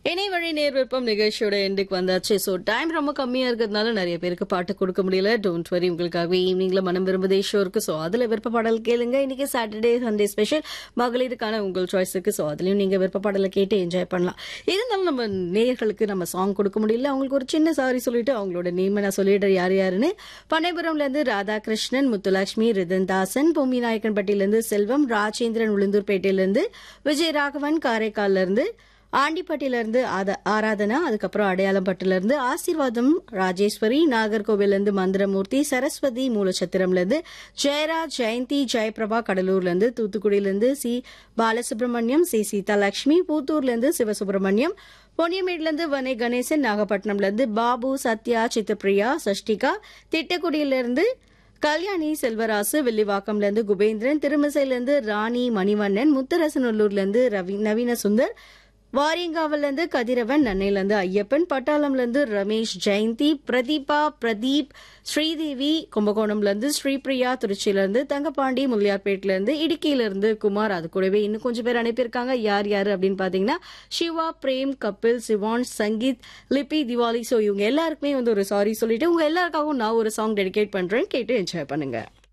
இணை வழி நேர் விருப்பம் நிகழ்ச்சியோட எண்டுக்கு வந்தாச்சு ஸோ டைம் ரொம்ப கம்மியா இருக்கிறதுனால நிறைய பேருக்கு பாட்டு கொடுக்க முடியல டோன்ட் வரி உங்களுக்காகவே ஈவினிங்ல மனம் விரும்புதே ஷோ இருக்கு ஸோ அதுல விருப்ப பாடல் கேளுங்க இன்னைக்கு சாட்டர்டே சண்டே ஸ்பெஷல் மகளிருக்கான உங்கள் சாய்ஸ் இருக்கு ஸோ அதுலயும் நீங்க விருப்ப பாடலை கேட்டு என்ஜாய் பண்ணலாம் இருந்தாலும் நம்ம நேயர்களுக்கு நம்ம சாங் கொடுக்க முடியல அவங்களுக்கு ஒரு சின்ன சாரி சொல்லிட்டு அவங்களோட நேம் நான் சொல்லிடுறேன் யார் யாருன்னு பனைபுரம்ல இருந்து ராதாகிருஷ்ணன் முத்துலட்சுமி ரிதன்தாசன் பொம்மி நாயக்கன்பட்டியில இருந்து செல்வம் ராஜேந்திரன் உளுந்தூர்பேட்டையில இருந்து விஜயராகவன் காரைக்கால்ல இருந்து ஆண்டிப்பட்டியில இருந்து ஆத- ஆராதனா அதுக்கப்புறம் அடையாளம்பட்டுல இருந்து ஆசீர்வாதம் ராஜேஸ்வரி நாகர்கோவில்ல இருந்து மந்திரமூர்த்தி சரஸ்வதி மூலச்சத்திரம்ல இருந்து ஜெயராஜ் ஜெயந்தி ஜெயபிரபா கடலூர்ல இருந்து தூத்துக்குடியில இருந்து சி பாலசுப்ரமணியம் சி சீதாலட்சுமி பூத்தூர்ல இருந்து சிவசுப்ரமணியம் பொன்னியமேட்ல இருந்து வனை கணேசன் நாகப்பட்டினம்ல இருந்து பாபு சத்யா சித்தப்பிரியா சஷ்டிகா திட்டக்குடியில இருந்து கல்யாணி செல்வராசு வில்லிவாக்கம்ல இருந்து குபேந்திரன் திருமிசையில இருந்து ராணி மணிவண்ணன் முத்தரசநல்லூர்ல இருந்து ரவி நவீன சுந்தர் வாரியங்காவில இருந்து கதிரவன் நன்னையில இருந்து ஐயப்பன் பட்டாளம்ல இருந்து ரமேஷ் ஜெயந்தி பிரதீபா பிரதீப் ஸ்ரீதேவி கும்பகோணம்ல இருந்து ஸ்ரீபிரியா திருச்சியில இருந்து தங்கபாண்டி முல்லியார்பேட்ல இருந்து இடுக்கியில இருந்து குமார் அது கூடவே இன்னும் கொஞ்சம் பேர் அனுப்பியிருக்காங்க யார் யாரு அப்படின்னு பாத்தீங்கன்னா சிவா பிரேம் கபில் சிவான் சங்கீத் லிபி திவாலி சோ இவங்க எல்லாருக்குமே வந்து ஒரு சாரி சொல்லிட்டு உங்க எல்லாருக்காகவும் நான் ஒரு சாங் டெடிகேட் பண்றேன் கேட்டு என்ஜாய் பண்ணுங்க